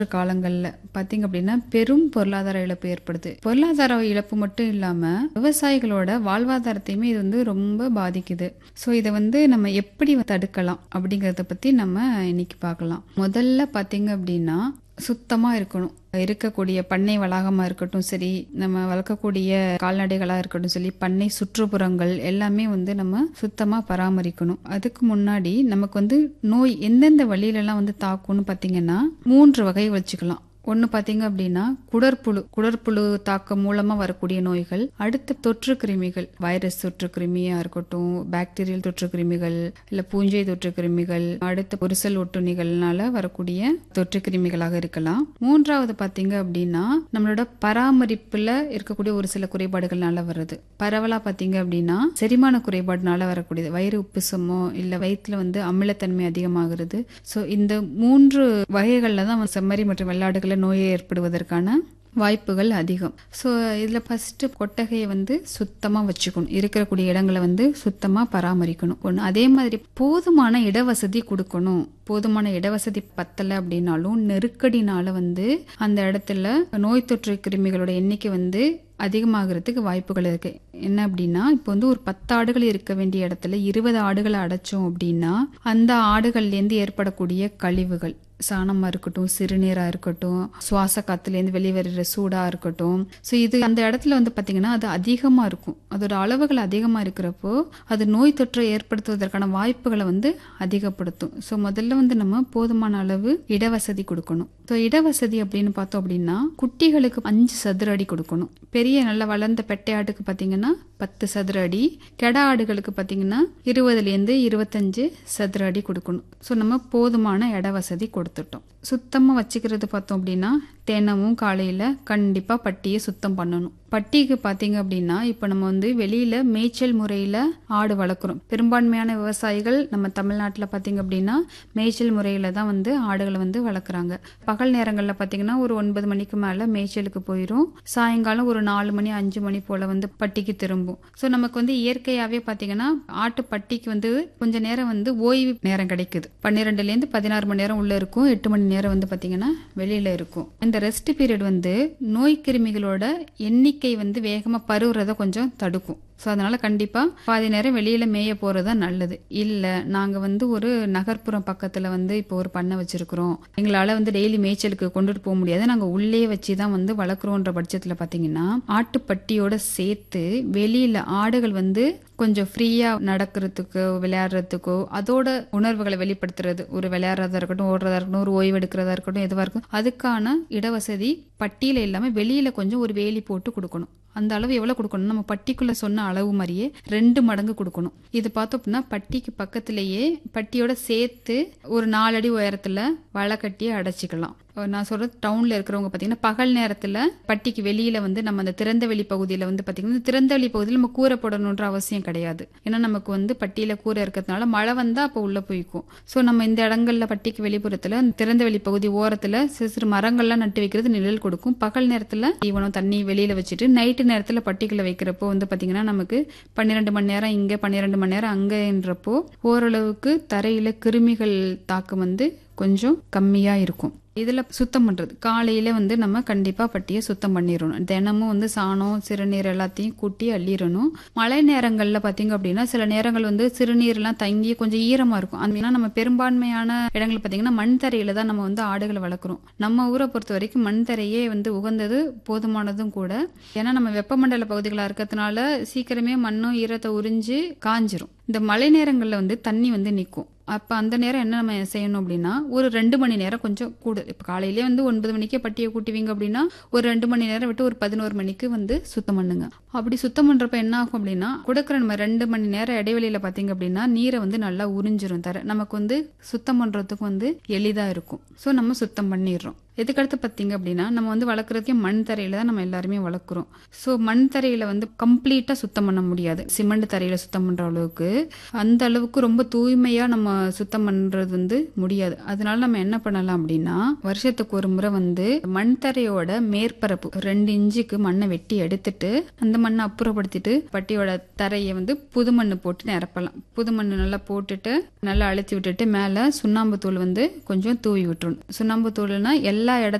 காலங்கள்ல பாத்தீங்க அப்படின்னா பெரும் பொருளாதார இழப்பு ஏற்படுது பொருளாதார இழப்பு மட்டும் இல்லாம விவசாயிகளோட வாழ்வாதாரத்தையுமே இது வந்து ரொம்ப பாதிக்குது ஸோ இதை வந்து நம்ம எப்படி தடுக்கலாம் அப்படிங்கறத பத்தி நம்ம இன்னைக்கு பார்க்கலாம் முதல்ல பாத்தீங்க அப்படின்னா சுத்தமா இருக்கணும் இருக்கக்கூடிய பண்ணை வளாகமா இருக்கட்டும் சரி நம்ம வளர்க்கக்கூடிய கால்நடைகளா இருக்கட்டும் சரி பண்ணை சுற்றுப்புறங்கள் எல்லாமே வந்து நம்ம சுத்தமா பராமரிக்கணும் அதுக்கு முன்னாடி நமக்கு வந்து நோய் எந்தெந்த வழியிலலாம் வந்து தாக்கும்னு பாத்தீங்கன்னா மூன்று வகை வச்சுக்கலாம் ஒன்று பார்த்தீங்க அப்படின்னா குடற்புழு குடற்புழு தாக்கம் மூலமாக வரக்கூடிய நோய்கள் அடுத்து தொற்று கிருமிகள் வைரஸ் தொற்று கிருமியா இருக்கட்டும் பாக்டீரியல் தொற்று கிருமிகள் இல்லை பூஞ்சை தொற்று கிருமிகள் அடுத்து பொரிசல் ஒட்டுண்ணிகள்னால வரக்கூடிய தொற்று கிருமிகளாக இருக்கலாம் மூன்றாவது பார்த்தீங்க அப்படின்னா நம்மளோட பராமரிப்பில் இருக்கக்கூடிய ஒரு சில குறைபாடுகள்னால வருது பரவலாக பார்த்தீங்க அப்படின்னா செரிமான குறைபாடுனால வரக்கூடியது வயிறு உப்புசமோ இல்லை வயிற்றுல வந்து அமிலத்தன்மை அதிகமாகிறது ஸோ இந்த மூன்று வகைகளில் தான் செம்மறி மற்றும் வெள்ளாடுகளை நோய் ஏற்படுவதற்கான வாய்ப்புகள் அதிகம் ஸோ இதில் ஃபஸ்ட்டு கொட்டகையை வந்து சுத்தமாக வச்சுக்கணும் இருக்கக்கூடிய இடங்களை வந்து சுத்தமாக பராமரிக்கணும் ஒன்று அதே மாதிரி போதுமான இடவசதி கொடுக்கணும் போதுமான இடவசதி பத்தலை அப்படின்னாலும் நெருக்கடினால வந்து அந்த இடத்துல நோய் தொற்று கிருமிகளோட எண்ணிக்கை வந்து அதிகமாகிறதுக்கு வாய்ப்புகள் இருக்கு என்ன அப்படின்னா இப்போ வந்து ஒரு பத்து ஆடுகள் இருக்க வேண்டிய இடத்துல இருபது ஆடுகளை அடைச்சோம் அப்படின்னா அந்த ஆடுகள்லேருந்து ஏற்படக்கூடிய கழிவுகள் சாணமா இருக்கட்டும் சிறுநீரா இருக்கட்டும் சுவாச காத்துலேருந்து வெளிவருகிற சூடா இருக்கட்டும் ஸோ இது அந்த இடத்துல வந்து பார்த்தீங்கன்னா அது அதிகமாக இருக்கும் அதோட அளவுகள் அதிகமாக இருக்கிறப்போ அது நோய் தொற்றை ஏற்படுத்துவதற்கான வாய்ப்புகளை வந்து அதிகப்படுத்தும் ஸோ முதல்ல வந்து நம்ம போதுமான அளவு இடவசதி கொடுக்கணும் ஸோ இடவசதி அப்படின்னு பார்த்தோம் அப்படின்னா குட்டிகளுக்கு அஞ்சு சதுர அடி கொடுக்கணும் பெரிய நல்ல வளர்ந்த பெட்டை ஆட்டுக்கு பார்த்தீங்கன்னா பத்து சதுர அடி கெடா ஆடுகளுக்கு பார்த்தீங்கன்னா இருபதுலேருந்து இருபத்தஞ்சு சதுர அடி கொடுக்கணும் ஸோ நம்ம போதுமான இட வசதி கொடுத்துட்டோம் சுத்தமாக வச்சுக்கிறது பார்த்தோம் அப்படின்னா தினமும் காலையில் கண்டிப்பாக பட்டியை சுத்தம் பண்ணணும் பட்டிக்கு பார்த்தீங்க அப்படின்னா இப்போ நம்ம வந்து வெளியில் மேய்ச்சல் முறையில் ஆடு வளர்க்குறோம் பெரும்பான்மையான விவசாயிகள் நம்ம தமிழ்நாட்டில் பார்த்தீங்க அப்படின்னா மேய்ச்சல் முறையில் தான் வந்து ஆடுகளை வந்து வளர்க்குறாங்க பகல் நேரங்களில் பார்த்தீங்கன்னா ஒரு ஒன்பது மணிக்கு மேலே மேய்ச்சலுக்கு போயிடும் சாயங்காலம் ஒரு நாலு மணி அஞ்சு மணி போல் வந்து பட்டிக்கு திரும்பும் ஸோ நமக்கு வந்து இயற்கையாகவே பார்த்தீங்கன்னா ஆட்டு பட்டிக்கு வந்து கொஞ்ச நேரம் வந்து ஓய்வு நேரம் கிடைக்குது பன்னிரெண்டுலேருந்து பதினாறு மணி நேரம் உள்ள இருக்கும் எட்டு மணி நேரம் வந்து பார்த்தீங்கன்னா வெளியில் இருக்கும் இந்த ரெஸ்ட் பீரியட் வந்து நோய் கிருமிகளோட எண்ணிக்கை வந்து வேகமாக பருவுறதை கொஞ்சம் தடுக்கும் ஸோ அதனால கண்டிப்பாக பாதி நேரம் வெளியில மேய போறது தான் நல்லது இல்லை நாங்கள் வந்து ஒரு நகர்ப்புறம் பக்கத்தில் வந்து இப்போ ஒரு பண்ணை வச்சிருக்கிறோம் எங்களால் வந்து டெய்லி மேய்ச்சலுக்கு கொண்டுட்டு போக முடியாது நாங்கள் உள்ளே வச்சு தான் வந்து வளர்க்குறோன்ற பட்சத்தில் பார்த்தீங்கன்னா ஆட்டுப்பட்டியோட சேர்த்து வெளியில ஆடுகள் வந்து கொஞ்சம் ஃப்ரீயா நடக்கிறதுக்கோ விளையாடுறதுக்கோ அதோட உணர்வுகளை வெளிப்படுத்துறது ஒரு விளையாடுறதா இருக்கட்டும் ஓடுறதா இருக்கட்டும் ஒரு ஓய்வு எடுக்கிறதா இருக்கட்டும் எதுவாக இருக்கும் அதுக்கான இடவசதி பட்டியல இல்லாமல் வெளியில கொஞ்சம் ஒரு வேலி போட்டு கொடுக்கணும் அந்த அளவு எவ்வளவு கொடுக்கணும் நம்ம பட்டிக்குள்ள சொன்ன அளவு மாதிரியே ரெண்டு மடங்கு கொடுக்கணும் இது பார்த்தோம் அப்படின்னா பட்டிக்கு பக்கத்திலேயே பட்டியோட சேர்த்து ஒரு நாலடி உயரத்துல வலை கட்டி அடைச்சிக்கலாம் நான் சொல்றது டவுன்ல இருக்கிறவங்க பாத்தீங்கன்னா பகல் நேரத்துல பட்டிக்கு வெளியில வந்து நம்ம அந்த திறந்த வெளி பகுதியில வந்து பாத்தீங்கன்னா திறந்த வெளி பகுதியில் நம்ம கூரை போடணுன்ற அவசியம் கிடையாது ஏன்னா நமக்கு வந்து பட்டியில கூரை இருக்கிறதுனால மழை வந்தா அப்போ உள்ள போய்க்கும் ஸோ நம்ம இந்த இடங்கள்ல பட்டிக்கு வெளிப்புறத்துல திறந்த வெளி பகுதி ஓரத்துல சிறு சிறு மரங்கள்லாம் நட்டு வைக்கிறது நிழல் கொடுக்கும் பகல் நேரத்துல தீவனம் தண்ணி வெளியில வச்சுட்டு நைட்டு நேரத்துல பட்டிக்குள்ள வைக்கிறப்போ வந்து பாத்தீங்கன்னா நமக்கு பன்னிரெண்டு மணி நேரம் இங்க பன்னிரெண்டு மணி நேரம் அங்கன்றப்போ ஓரளவுக்கு தரையில கிருமிகள் தாக்கம் வந்து கொஞ்சம் கம்மியா இருக்கும் இதில் சுத்தம் பண்ணுறது காலையில் வந்து நம்ம கண்டிப்பாக பட்டியை சுத்தம் பண்ணிடணும் தினமும் வந்து சாணம் சிறுநீர் எல்லாத்தையும் கூட்டி அள்ளிடணும் மழை நேரங்களில் பார்த்தீங்க அப்படின்னா சில நேரங்கள் வந்து சிறுநீர்லாம் தங்கி கொஞ்சம் ஈரமாக இருக்கும் அந்த நம்ம பெரும்பான்மையான இடங்கள் பார்த்தீங்கன்னா மண் தரையில் தான் நம்ம வந்து ஆடுகளை வளர்க்குறோம் நம்ம ஊரை பொறுத்த வரைக்கும் மண் தரையே வந்து உகந்தது போதுமானதும் கூட ஏன்னா நம்ம வெப்பமண்டல பகுதிகளாக இருக்கிறதுனால சீக்கிரமே மண்ணும் ஈரத்தை உறிஞ்சு காஞ்சிரும் இந்த மழை நேரங்களில் வந்து தண்ணி வந்து நிற்கும் அப்போ அந்த நேரம் என்ன நம்ம செய்யணும் அப்படின்னா ஒரு ரெண்டு மணி நேரம் கொஞ்சம் கூட இப்போ காலையிலே வந்து ஒன்பது மணிக்கே பட்டியை கூட்டுவீங்க அப்படின்னா ஒரு ரெண்டு மணி நேரம் விட்டு ஒரு பதினோரு மணிக்கு வந்து சுத்தம் பண்ணுங்க அப்படி சுத்தம் பண்ணுறப்ப என்ன ஆகும் அப்படின்னா கொடுக்குற நம்ம ரெண்டு மணி நேரம் இடைவெளியில் பார்த்தீங்க அப்படின்னா நீரை வந்து நல்லா உறிஞ்சிரும் தர நமக்கு வந்து சுத்தம் பண்ணுறதுக்கு வந்து எளிதாக இருக்கும் ஸோ நம்ம சுத்தம் பண்ணிடுறோம் எதுக்கடுத்து பார்த்தீங்க அப்படின்னா நம்ம வந்து வளர்க்குறதுக்கே மண் தரையில தான் நம்ம எல்லாருமே வளர்க்குறோம் ஸோ மண் தரையில வந்து கம்ப்ளீட்டாக சுத்தம் பண்ண முடியாது சிமெண்ட் தரையில சுத்தம் பண்ணுற அளவுக்கு அந்த அளவுக்கு ரொம்ப தூய்மையாக நம்ம சுத்தம் பண்ணுறது வந்து முடியாது அதனால நம்ம என்ன பண்ணலாம் அப்படின்னா வருஷத்துக்கு ஒரு முறை வந்து மண் தரையோட மேற்பரப்பு ரெண்டு இன்ச்சுக்கு மண்ணை வெட்டி எடுத்துட்டு அந்த மண்ணை அப்புறப்படுத்திட்டு பட்டியோட தரையை வந்து புது மண் போட்டு நிரப்பலாம் புது மண் நல்லா போட்டுட்டு நல்லா அழுத்தி விட்டுட்டு மேலே சுண்ணாம்பு தூள் வந்து கொஞ்சம் தூவி விட்டுறணும் சுண்ணாம்பு தூள்னா எல்லா எல்லா இடத்துலையும்